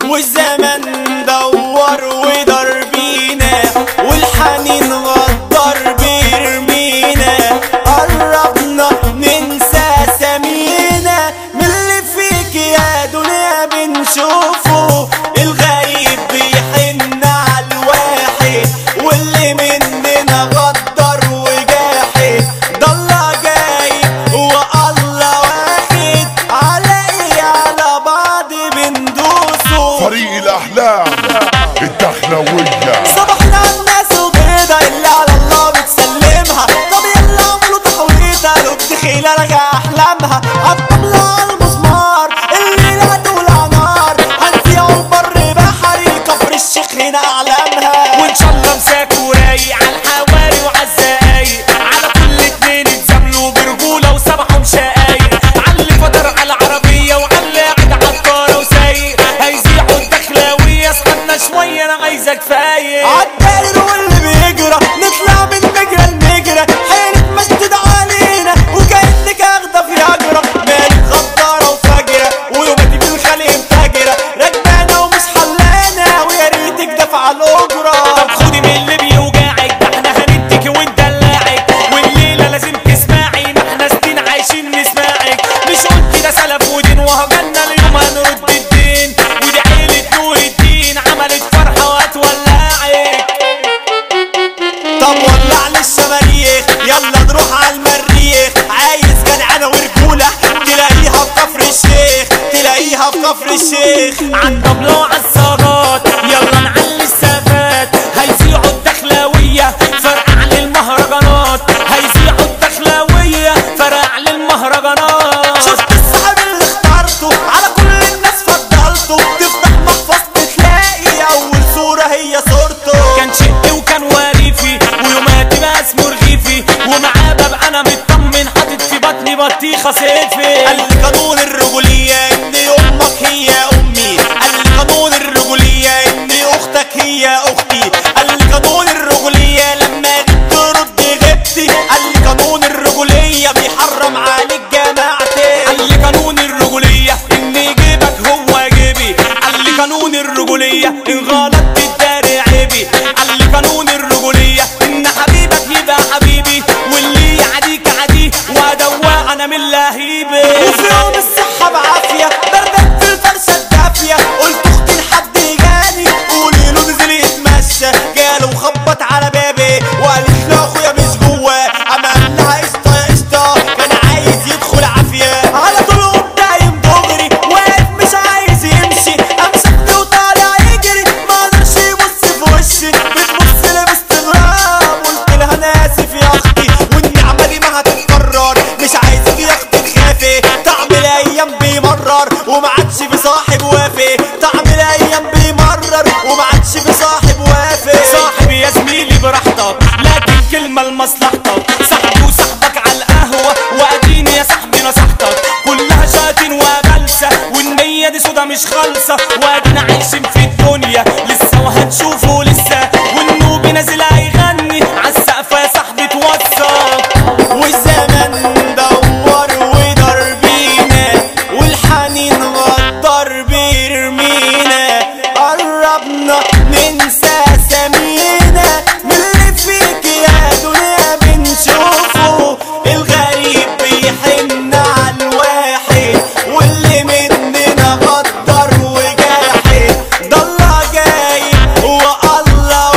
والزمن دور ودار بينا والحنين غدر بيرمينا قربنا ننسى سمينا من اللي فيك يا دنيا بنشوفه الغريب بيحن على الواحد واللي مننا غدر وجاحد ضل جاي والله واحد على ايه على بعض بندوسه فريق الأحلام الدخلوية صبحنا الناس وبيضة اللي على الله بتسلمها طب يلا اعملوا تحويطة لو بتخيل رجع احلامها الطبلة على المسمار اللي لا تولع نار هنسيعوا البر بحري كفر الشيخ هنا اعلامها وان شاء الله مساك ورايق على الحواري وعلى الزقايق على كل اتنين اتزاملوا برجوله وسبحوا مشاقايق على اللي فطر على العربيه وعلى اللي قاعد على الطاره وسايق هيزيحوا الدخلاويه استنى شويه انا عايزك فايق عالداير واللي بيجرى نطلع من مجرى المجرى حيلك مسجد علينا وكأنك اخدة في هجرة مالك غدارة وفجرة ويوماتي بالخلق مفجرة راكبانا ومش حلانا ويا ريتك دفع الأجرة طب خدي من اللي بيوجعك ده احنا هنديكي وندلعك والليله لازم تسمعي ما احنا سنين عايشين نسمعك مش قلت ده سلف ودين وهجنا اليوم هنرد الدين ودي عيله نور الدين عملت فرحه وهتولعك طب ولع للشماريخ يلا نروح على المريخ عايز جدعنة ورجولة تلاقيها في كفر الشيخ تلاقيها في كفر الشيخ عن طبلة وعالصاجات يلا نعلي السافات هيذيعوا الدخلاوية فرقع للمهرجانات هيذيعوا الدخلاوية فرقع للمهرجانات شفت الصاحب اللي اخترته على كل الناس فضلته تفتح محفظة تلاقي أول صورة هي صورته كان شقي وكان وريفي ويوماتي بقى اسمه رغيفي ومعاه ببقى انا مطمن حاطط في بطني بطيخه صيفي قال لي قانون الرجولية إن أمك هي أمي قال لي قانون الرجولية إن أختك هي أختي قال لي قانون الرجولية لما جيت ترد غبتي قال لي قانون الرجولية بيحرم عليك جماعتي قال لي قانون الرجولية ان جيبك هو جيبي قال لي قانون الرجولية ان غلطت تداري عيبي قال لي قانون الرجولية ان حبيبك يبقى حبيبي واللي يعديك عديه وادوق انا من لهيبي وفي يوم الصحة بعافية بردك في الفرشة الدافية قلت اختي لحد جاني قولي له نزل يتمشى جاله وخبط على بابي وقالت له اخويا مش جواه اما قال لها قشطة يا قشطة كان عايز يدخل عافية على طول قمت قايم دغري واقف مش عايز يمشي قام شافني وطالع يجري ما قدرش يبص في وشي بتبص لي باستغراب قلت لها انا اسف يا اختي والنعمة دي ما هتتكرر مش عايزك يا اختي تخافي طعم الايام بيمرر وما عادش في صاحب وافي طعم الايام بيمرر وما عادش في صاحب وافي صاحبي يا زميلي براحتك لكن كلمة لمصلحتك صاحبي وصاحبك على القهوة واديني يا صاحبي نصحتك كلها شاتين وبلسة والنية دي سودا مش خالصة وادينا عايشين في الدنيا لسه وهتشوفوا لسه والنوبي نازل هيغني عالسقفة يا صاحبي توصل والزمن دور ودار بينا والحنين غدر بيرمينا قربنا ننسى سمينا من اللي فيك يا دنيا بنشوفه الغريب بيحن على الواحد واللي مننا غدر وجاحد ضل جاي والله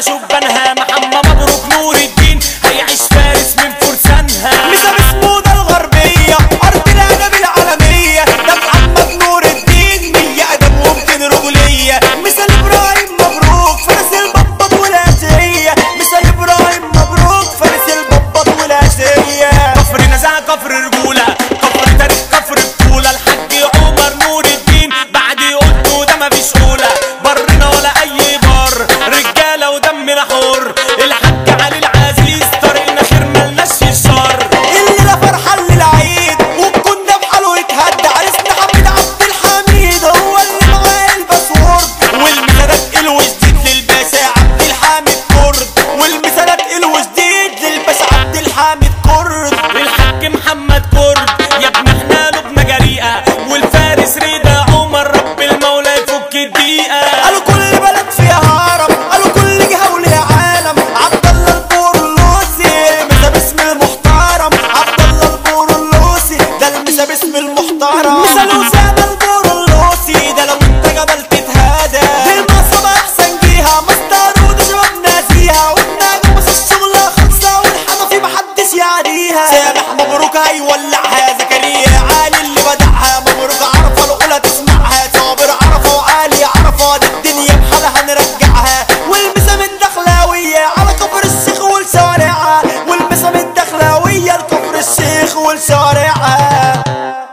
شبانها محمد مبروك نور الدين هيعيش فارس من فرسانها مسا بسمودة الغربية أرض الأدب العالمية ده محمد نور الدين مية أدب ومتين رجولية مثال إبراهيم مبروك فارس البطاط والآسية مثال إبراهيم مبروك فارس البطاط والآسية كفر نزاهة كفر رجولة كفر تاريخ كفر بطولة الحاج عمر نور الدين بعد قلته ده مفيش أولى برنا ولا أي بر رجالة ودمنا حر الحاج علي العزيز طريقنا خير ملناش في الشر الليلة فرحة للعيد والكون ده بحاله يتهدى عرسنا حميد عبد الحميد هو اللي معاه الباسورد والمثالات الوجديد للباشا عبد الحامد كرد والمثالات الوجديد للباشا عبد الحامد كرد الحاج محمد كرد يا ابن احنا لبنا جريئة والفارس رضا عمر رب المولى يفك الدقيقة قالوا كل بلد فيها هرم قالوا كل جهة وليها عالم عبد الله البورلوسي المسا باسم المحترم عبد الله البورلوسي ده المسا باسم المحترم مثال أسامة البورلوسي ده لو انت جبل تتهادى دي المصابة أحسن جيها مستر وده شباب ناسيها والنجم بس الشغلة خلصة والحنفي محدش يعديها سامح مبروك هيولعها زكريا علي اللي بدعها مبروك عرفة الأولى تسمعها صابر عرفة وعالي عرفة دي الدنيا بحالها نرجعها والمسا من دخلاوية على كفر الشيخ والشوارعها والمسا من دخلاوية لكفر الشيخ والشوارعها